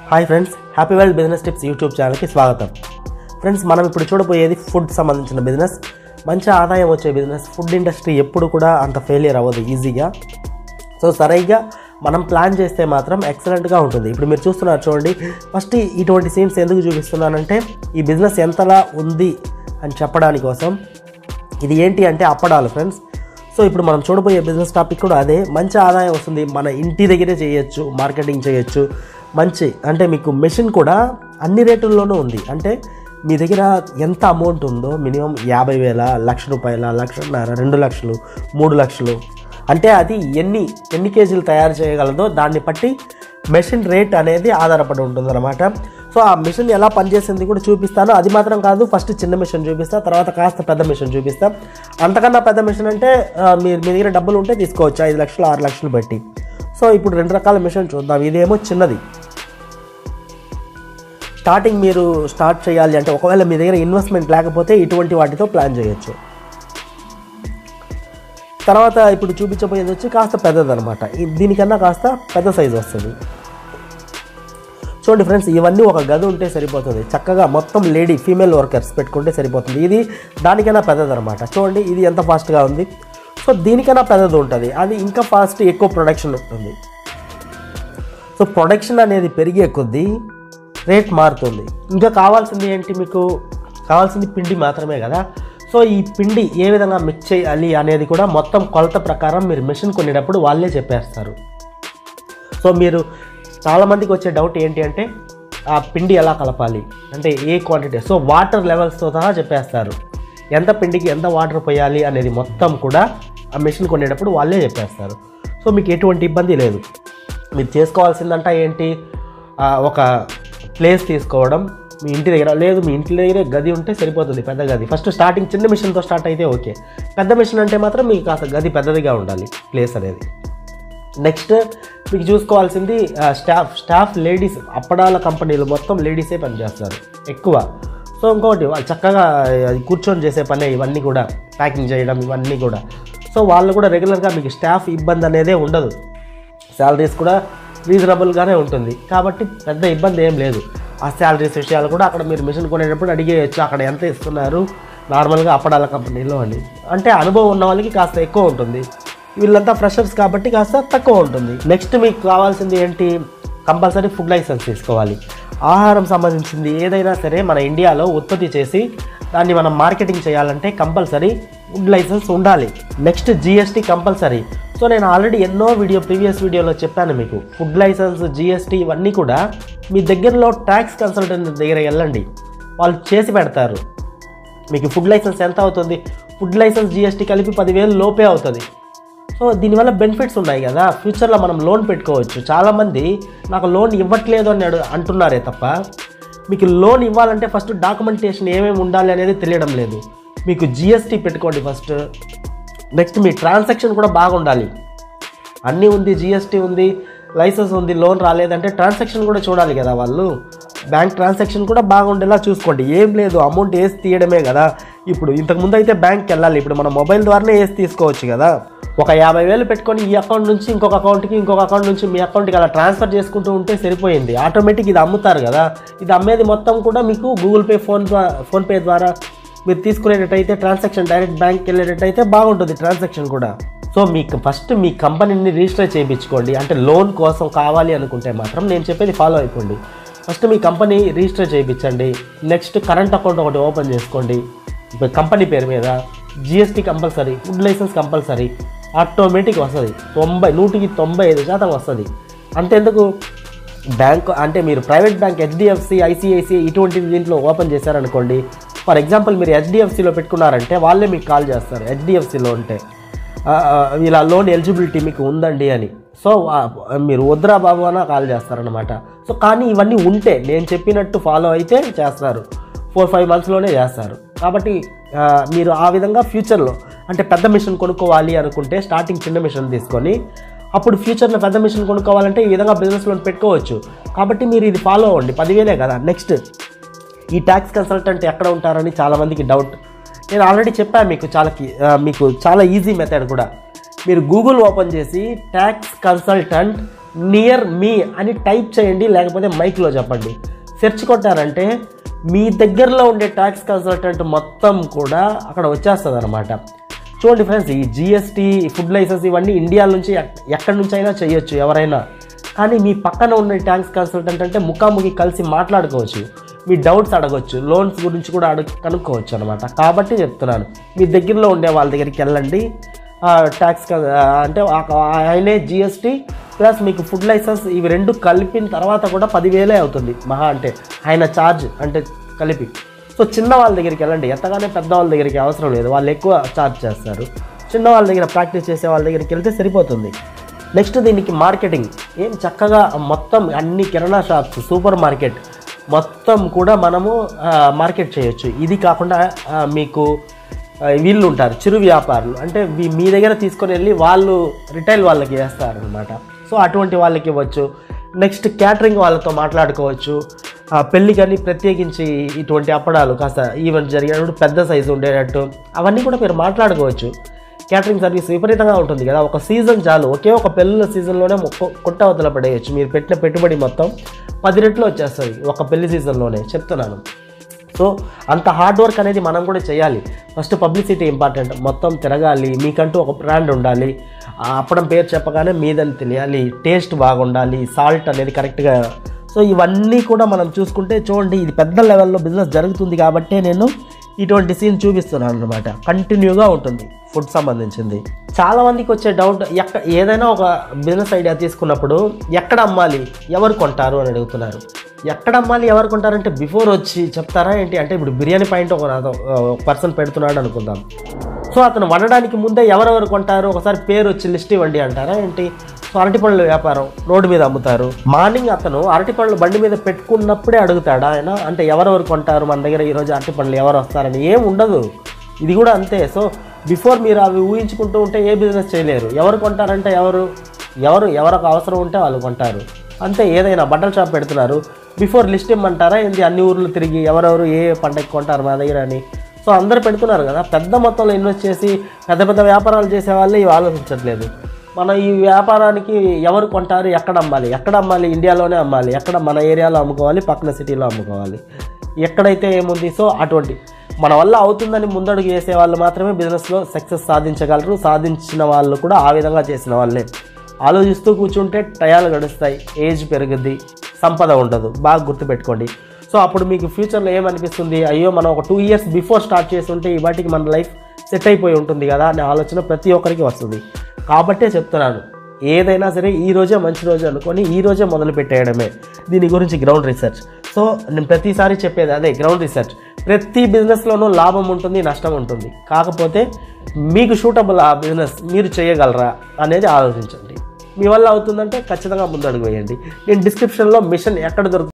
hi friends happy world business tips YouTube ఛానల్కి స్వాగతం friends మనం ఇప్పుడు చూడబోయేది ఫుడ్ సంబంధించిన బిజినెస్ మంచి ఆదాయం వచ్చే బిజినెస్ ఫుడ్ ఇండస్ట్రీ ఎప్పుడు కూడా అంత ఫెయిలియర్ అవ్వదు ఈజీగా సో సరిగ్గా మనం ప్లాన్ చేస్తే మాత్రం ఎక్సలెంట్గా ఉంటుంది ఇప్పుడు మీరు చూస్తున్నారు చూడండి ఫస్ట్ ఇటువంటి సీన్స్ ఎందుకు చూపిస్తున్నానంటే ఈ బిజినెస్ ఎంతలా ఉంది అని చెప్పడానికి కోసం ఇది ఏంటి అంటే అప్పడాలు ఫ్రెండ్స్ సో ఇప్పుడు మనం చూడబోయే బిజినెస్ టాపిక్ కూడా అదే మంచి ఆదాయం వస్తుంది మన ఇంటి దగ్గరే చేయొచ్చు మార్కెటింగ్ చేయొచ్చు మంచి అంటే మీకు మెషిన్ కూడా అన్ని రేటుల్లోనూ ఉంది అంటే మీ దగ్గర ఎంత అమౌంట్ ఉందో మినిమం యాభై వేల లక్ష రూపాయల లక్షన్నర రెండు లక్షలు మూడు లక్షలు అంటే అది ఎన్ని ఎన్ని కేజీలు తయారు చేయగలదో దాన్ని బట్టి మెషిన్ రేట్ అనేది ఆధారపడి ఉంటుందన్నమాట సో ఆ మిషన్ ఎలా పనిచేసింది కూడా చూపిస్తాను అది మాత్రం కాదు ఫస్ట్ చిన్న మిషన్ చూపిస్తా తర్వాత కాస్త పెద్ద మిషన్ చూపిస్తా అంతకన్నా పెద్ద మిషన్ అంటే ఆ, మీరు మీ దగ్గర డబ్బులు ఉంటే తీసుకోవచ్చు ఐదు లక్షలు ఆరు లక్షలు పెట్టి సో ఇప్పుడు రెండు రకాల మిషన్ చూద్దాం ఇదేమో చిన్నది స్టార్టింగ్ మీరు స్టార్ట్ చేయాలి అంటే ఒకవేళ మీ దగ్గర ఇన్వెస్ట్మెంట్ లేకపోతే ఇటువంటి వాటితో ప్లాన్ చేయొచ్చు తర్వాత ఇప్పుడు చూపించబోయేది వచ్చి కాస్త పెద్దదనమాట ఈ- దీనికన్నా కాస్త పెద్ద సైజు వస్తుంది చూడండి ఫ్రెండ్స్ ఇవన్నీ ఒక గది ఉంటే సరిపోతుంది చక్కగా మొత్తం లేడీ ఫీమేల్ వర్కర్స్ పెట్టుకుంటే సరిపోతుంది ఇది దానికన్నా పెద్దదనమాట చూడండి ఇది ఎంత ఫాస్ట్గా ఉంది సో దీనికన్నా పెద్దది ఉంటుంది అది ఇంకా ఫాస్ట్ ఎక్కువ ప్రొడక్షన్ ఉంటుంది సో ప్రొడక్షన్ అనేది పెరిగే కొద్దీ రేట్ మారుతుంది ఇంకా కావాల్సింది ఏంటి మీకు కావాల్సింది పిండి మాత్రమే కదా సో ఈ పిండి ఏ విధంగా మిక్స్ చేయాలి అనేది కూడా మొత్తం కొలత ప్రకారం మీరు మెషిన్ కొనేటప్పుడు వాళ్ళే చెప్పేస్తారు సో మీరు చాలామందికి వచ్చే డౌట్ ఏంటి అంటే ఆ పిండి ఎలా కలపాలి అంటే ఏ క్వాంటిటీ సో వాటర్ లెవెల్స్తో సహా చెప్పేస్తారు ఎంత పిండికి ఎంత వాటర్ పోయాలి అనేది మొత్తం కూడా ఆ మెషిన్ కొనేటప్పుడు వాళ్ళే చెప్పేస్తారు సో మీకు ఎటువంటి ఇబ్బంది లేదు మీరు చేసుకోవాల్సిందంట ఏంటి ఆ, ఒక ప్లేస్ తీసుకోవడం మీ ఇంటి దగ్గర లేదు మీ ఇంటి దగ్గరే గది ఉంటే సరిపోతుంది పెద్ద గది ఫస్ట్ స్టార్టింగ్ చిన్న మిషన్తో స్టార్ట్ అయితే ఓకే పెద్ద మిషన్ అంటే మాత్రం మీకు కాస్త గది పెద్దదిగా ఉండాలి ప్లేస్ అనేది నెక్స్ట్ మీకు చూసుకోవాల్సింది ఆ, స్టాఫ్ స్టాఫ్ లేడీస్ అప్పడాల కంపెనీలు మొత్తం లేడీసే పనిచేస్తారు ఎక్కువ సో ఇంకొకటి వాళ్ళు చక్కగా అది కూర్చొని చేసే పనే ఇవన్నీ కూడా ప్యాకింగ్ చేయడం ఇవన్నీ కూడా సో వాళ్ళు కూడా రెగ్యులర్గా మీకు స్టాఫ్ ఇబ్బంది అనేదే ఉండదు శాలరీస్ కూడా రీజనబుల్గానే ఉంటుంది కాబట్టి పెద్ద ఇబ్బంది ఏం లేదు ఆ శాలరీస్ విషయాలు కూడా అక్కడ మీరు మిషన్ కొనేటప్పుడు అడిగేయచ్చు అక్కడ ఎంత ఇస్తున్నారు నార్మల్గా అప్పడాల కంపెనీలో అని అంటే అనుభవం ఉన్న వాళ్ళకి కాస్త ఎక్కువ ఉంటుంది వీళ్ళంతా ఫ్రెషర్స్ కాబట్టి కాస్త తక్కువ ఉంటుంది నెక్స్ట్ మీకు కావాల్సింది ఏంటి కంపల్సరీ ఫుడ్ లైసెన్స్ తీసుకోవాలి ఆహారం సంబంధించింది ఏదైనా సరే మన ఇండియాలో ఉత్పత్తి చేసి దాన్ని మనం మార్కెటింగ్ చేయాలంటే కంపల్సరీ ఫుడ్ లైసెన్స్ ఉండాలి నెక్స్ట్ జిఎస్టీ కంపల్సరీ సో నేను ఆల్రెడీ ఎన్నో వీడియో ప్రీవియస్ వీడియోలో చెప్పాను మీకు ఫుడ్ లైసెన్స్ జిఎస్టీ ఇవన్నీ కూడా మీ దగ్గరలో ట్యాక్స్ కన్సల్టెంట్ దగ్గర వెళ్ళండి వాళ్ళు చేసి పెడతారు మీకు ఫుడ్ లైసెన్స్ ఎంత అవుతుంది ఫుడ్ లైసెన్స్ జిఎస్టీ కలిపి పదివేలు లోపే అవుతుంది సో దీనివల్ల బెనిఫిట్స్ ఉన్నాయి కదా ఫ్యూచర్లో మనం లోన్ పెట్టుకోవచ్చు చాలామంది నాకు లోన్ ఇవ్వట్లేదు అని అడు- అంటున్నారే తప్ప మీకు లోన్ ఇవ్వాలంటే ఫస్ట్ డాక్యుమెంటేషన్ ఏమేమి ఉండాలి అనేది తెలియడం లేదు మీకు జిఎస్టీ పెట్టుకోండి ఫస్ట్ నెక్స్ట్ మీ ట్రాన్సాక్షన్ కూడా బాగుండాలి అన్నీ ఉంది జిఎస్టీ ఉంది లైసెన్స్ ఉంది లోన్ రాలేదంటే ట్రాన్సాక్షన్ కూడా చూడాలి కదా వాళ్ళు బ్యాంక్ ట్రాన్సాక్షన్ కూడా బాగుండేలా చూసుకోండి ఏం లేదు అమౌంట్ వేసి తీయడమే కదా ఇప్పుడు ఇంతకుముందు అయితే బ్యాంక్కి వెళ్ళాలి ఇప్పుడు మన మొబైల్ ద్వారానే వేసి తీసుకోవచ్చు కదా ఒక యాభై వేలు పెట్టుకొని ఈ అకౌంట్ నుంచి ఇంకొక అకౌంట్కి ఇంకొక అకౌంట్ నుంచి మీ అకౌంట్కి అలా ట్రాన్స్ఫర్ చేసుకుంటూ ఉంటే సరిపోయింది ఆటోమేటిక్ ఇది అమ్ముతారు కదా ఇది అమ్మేది మొత్తం కూడా మీకు గూగుల్ పే ఫోన్ ద్వారా ఫోన్పే ద్వారా మీరు తీసుకునేటట్టయితే ట్రాన్సాక్షన్ డైరెక్ట్ బ్యాంక్కి వెళ్ళేటట్టయితే బాగుంటుంది ట్రాన్సాక్షన్ కూడా సో మీకు ఫస్ట్ మీ కంపెనీని రిజిస్టర్ చేయించుకోండి అంటే లోన్ కోసం కావాలి అనుకుంటే మాత్రం నేను చెప్పేది ఫాలో అయిపోండి ఫస్ట్ మీ కంపెనీ రిజిస్టర్ చేయించండి నెక్స్ట్ కరెంట్ అకౌంట్ ఒకటి ఓపెన్ చేసుకోండి ఇప్పుడు కంపెనీ పేరు మీద GST compulsory food license compulsory automatic వస్తుంది తొంభై నూటికి తొంభై ఐదు శాతం వస్తుంది అంతెందుకు బ్యాంక్ అంటే మీరు ప్రైవేట్ బ్యాంక్ హెచ్డిఎఫ్సి ఐసిఐసిఐ ఇటువంటి దీంట్లో ఓపెన్ చేశారనుకోండి ఫర్ ఎగ్జాంపుల్ మీరు హెచ్డిఎఫ్సిలో పెట్టుకున్నారంటే వాళ్ళే మీకు కాల్ చేస్తారు హెచ్డిఎఫ్సిలో ఉంటే ఆ, ఆ, ఇలా లోన్ ఎలిజిబిలిటీ మీకు ఉందండి అని సో ఆ, మీరు వద్దురా బాబు అన్న కాల్ చేస్తారనమాట సో కానీ ఇవన్నీ ఉంటే నేను చెప్పినట్టు ఫాలో అయితే చేస్తారు ఫోర్ ఫైవ్ మంత్స్లోనే చేస్తారు కాబట్టి ఆ, మీరు ఆ విధంగా ఫ్యూచర్లో అంటే పెద్ద మిషన్ కొనుక్కోవాలి అనుకుంటే స్టార్టింగ్ చిన్న మిషన్ తీసుకొని అప్పుడు ఫ్యూచర్లో పెద్ద మిషన్ కొనుక్కోవాలంటే ఈ విధంగా బిజినెస్ లోన్ పెట్టుకోవచ్చు కాబట్టి మీరు ఇది ఫాలో అవ్వండి పదివేలే కదా నెక్స్ట్ ఈ ట్యాక్స్ కన్సల్టెంట్ ఎక్కడ ఉంటారని చాలామందికి డౌట్ నేను ఆల్రెడీ చెప్పాను మీకు చాలా కి- ఆ, మీకు చాలా ఈజీ మెథడ్ కూడా మీరు గూగుల్ ఓపెన్ చేసి ట్యాక్స్ కన్సల్టెంట్ నియర్ మీ అని టైప్ చేయండి లేకపోతే మైక్లో చెప్పండి సెర్చ్ కొట్టారంటే మీ దగ్గరలో ఉండే ట్యాక్స్ కన్సల్టెంట్ మొత్తం కూడా అక్కడ వచ్చేస్తుంది అనమాట చూడండి ఫ్రెండ్స్ ఈ జిఎస్టీ ఫుడ్ లైసెన్స్ ఇవన్నీ ఇండియా నుంచి ఎక్- ఎక్కడి నుంచి అయినా చేయొచ్చు ఎవరైనా కానీ మీ పక్కన ఉన్న ట్యాక్స్ కన్సల్టెంట్ అంటే ముఖాముఖి కలిసి మాట్లాడుకోవచ్చు మీ డౌట్స్ అడగొచ్చు లోన్స్ గురించి కూడా అడగ కనుక్కోవచ్చు అనమాట కాబట్టి చెప్తున్నాను మీ దగ్గరలో ఉండే వాళ్ళ దగ్గరికి వెళ్ళండి ట్యాక్స్ అంటే ఆ- ఆయనే జిఎస్టీ ప్లస్ మీకు ఫుడ్ లైసెన్స్ ఇవి రెండు కలిపిన తర్వాత కూడా పదివేలే అవుతుంది మహా అంటే ఆయన ఛార్జ్ అంటే కలిపి సో చిన్న వాళ్ళ దగ్గరికి వెళ్ళండి ఎంతగానే పెద్ద వాళ్ళ దగ్గరికి అవసరం లేదు వాళ్ళు ఎక్కువ ఛార్జ్ చేస్తారు చిన్న వాళ్ళ దగ్గర ప్రాక్టీస్ చేసే వాళ్ళ దగ్గరికి వెళ్తే సరిపోతుంది నెక్స్ట్ దీనికి మార్కెటింగ్ ఏం చక్కగా మొత్తం అన్ని కిరాణా షాప్స్ సూపర్ మార్కెట్ మొత్తం కూడా మనము ఆ, మార్కెట్ చేయొచ్చు ఇది కాకుండా ఆ, మీకు ఆ, వీళ్ళు ఉంటారు చిరు వ్యాపారులు అంటే వీ- మీ దగ్గర తీసుకొని వెళ్ళి వాళ్ళు రిటైల్ వాళ్ళకి వేస్తారు అనమాట సో అటువంటి వాళ్ళకి ఇవ్వచ్చు నెక్స్ట్ క్యాటరింగ్ వాళ్ళతో మాట్లాడుకోవచ్చు ఆ, పెళ్ళికని ప్రత్యేకించి ఇటువంటి అప్పడాలు కాస్త ఈవెంట్ జరిగినప్పుడు పెద్ద సైజు ఉండేటట్టు అవన్నీ కూడా మీరు మాట్లాడుకోవచ్చు క్యాటరింగ్ సర్వీస్ విపరీతంగా ఉంటుంది కదా ఒక సీజన్ చాలు ఒకే ఒక పెళ్ళిళ్ళ సీజన్లోనే మొక్క- కొట్ట అవతల పడేయచ్చు మీరు పెట్టిన పెట్టుబడి మొత్తం పది రెట్లు వచ్చేస్తుంది ఒక పెళ్లి సీజన్లోనే చెప్తున్నాను సో అంత హార్డ్ వర్క్ అనేది మనం కూడా చేయాలి ఫస్ట్ పబ్లిసిటీ ఇంపార్టెంట్ మొత్తం తిరగాలి మీకంటూ ఒక బ్రాండ్ ఉండాలి ఆ అప్పడం పేరు చెప్పగానే మీదని తెలియాలి టేస్ట్ బాగుండాలి సాల్ట్ అనేది కరెక్ట్గా సో ఇవన్నీ కూడా మనం చూసుకుంటే చూడండి ఇది పెద్ద లెవెల్లో బిజినెస్ జరుగుతుంది కాబట్టే నేను ఇటువంటి సీన్ చూపిస్తున్నాను అనమాట కంటిన్యూగా ఉంటుంది ఫుడ్ సంబంధించింది చాలా మందికి వచ్చే డౌట్ ఎక్క ఏదైనా ఒక బిజినెస్ ఐడియా తీసుకున్నప్పుడు ఎక్కడ అమ్మాలి ఎవరు కొంటారు అని అడుగుతున్నారు ఎక్కడ అమ్మాలి ఎవరు కొంటారంటే బిఫోర్ వచ్చి చెప్తారా ఏంటి అంటే ఇప్పుడు బిర్యానీ పాయింట్ ఒక పర్సన్ పెడుతున్నాడు అనుకుందాం సో అతను వండడానికి ముందే ఎవరెవరు కొంటారు ఒకసారి పేరు వచ్చి లిస్ట్ ఇవ్వండి అంటారా ఏంటి సో అరటిపళ్ళు వ్యాపారం రోడ్డు మీద అమ్ముతారు మార్నింగ్ అతను అరటిపళ్ళు బండి మీద పెట్టుకున్నప్పుడే అడుగుతాడా ఆయన అంటే ఎవరెవరు కొంటారు మన దగ్గర ఈరోజు అరటిపళ్ళు ఎవరు వస్తారని ఏం ఉండదు ఇది కూడా అంతే సో బిఫోర్ మీరు అవి ఊహించుకుంటూ ఉంటే ఏ బిజినెస్ చేయలేరు ఎవరు కొంటారంటే ఎవరు ఎవరు ఎవరికి అవసరం ఉంటే వాళ్ళు కొంటారు అంతే ఏదైనా బట్టల షాప్ పెడుతున్నారు బిఫోర్ లిస్ట్ ఇమ్మంటారా ఏంటి అన్ని ఊర్లు తిరిగి ఎవరెవరు ఏ పంటకి కొంటారు మా దగ్గర అని సో అందరు పెడుతున్నారు కదా పెద్ద మొత్తంలో ఇన్వెస్ట్ చేసి పెద్ద పెద్ద వ్యాపారాలు చేసే వాళ్ళు ఇవి ఆలోచించట్లేదు మన ఈ వ్యాపారానికి ఎవరు కొంటారు ఎక్కడ అమ్మాలి ఎక్కడ అమ్మాలి ఇండియాలోనే అమ్మాలి ఎక్కడ మన ఏరియాలో అమ్ముకోవాలి పక్కన సిటీలో అమ్ముకోవాలి ఎక్కడైతే ఏముంది సో అటువంటి మన వల్ల అవుతుందని ముందడుగు వేసే వాళ్ళు మాత్రమే బిజినెస్లో సక్సెస్ సాధించగలరు సాధించిన వాళ్ళు కూడా ఆ విధంగా చేసిన వాళ్ళే ఆలోచిస్తూ కూర్చుంటే టయాలు గడుస్తాయి ఏజ్ పెరుగుద్ది సంపద ఉండదు బాగా గుర్తుపెట్టుకోండి సో అప్పుడు మీకు ఫ్యూచర్లో ఏమనిపిస్తుంది అయ్యో మనం ఒక టూ ఇయర్స్ బిఫోర్ స్టార్ట్ చేసి ఉంటే ఈ వాటికి మన లైఫ్ సెట్ అయిపోయి ఉంటుంది కదా అనే ఆలోచన ప్రతి ఒక్కరికి వస్తుంది కాబట్టే చెప్తున్నాను ఏదైనా సరే ఈ రోజే మంచి రోజు అనుకొని ఈ రోజే మొదలు పెట్టేయడమే దీని గురించి గ్రౌండ్ రీసెర్చ్ సో నేను ప్రతిసారి చెప్పేది అదే గ్రౌండ్ రీసెర్చ్ ప్రతి బిజినెస్లోనూ లాభం ఉంటుంది నష్టం ఉంటుంది కాకపోతే మీకు షూటబుల్ ఆ బిజినెస్ మీరు చేయగలరా అనేది ఆలోచించండి మీ వల్ల అవుతుందంటే ఖచ్చితంగా ముందడుగు వేయండి నేను డిస్క్రిప్షన్లో మిషన్ ఎక్కడ దొరుకుతుంది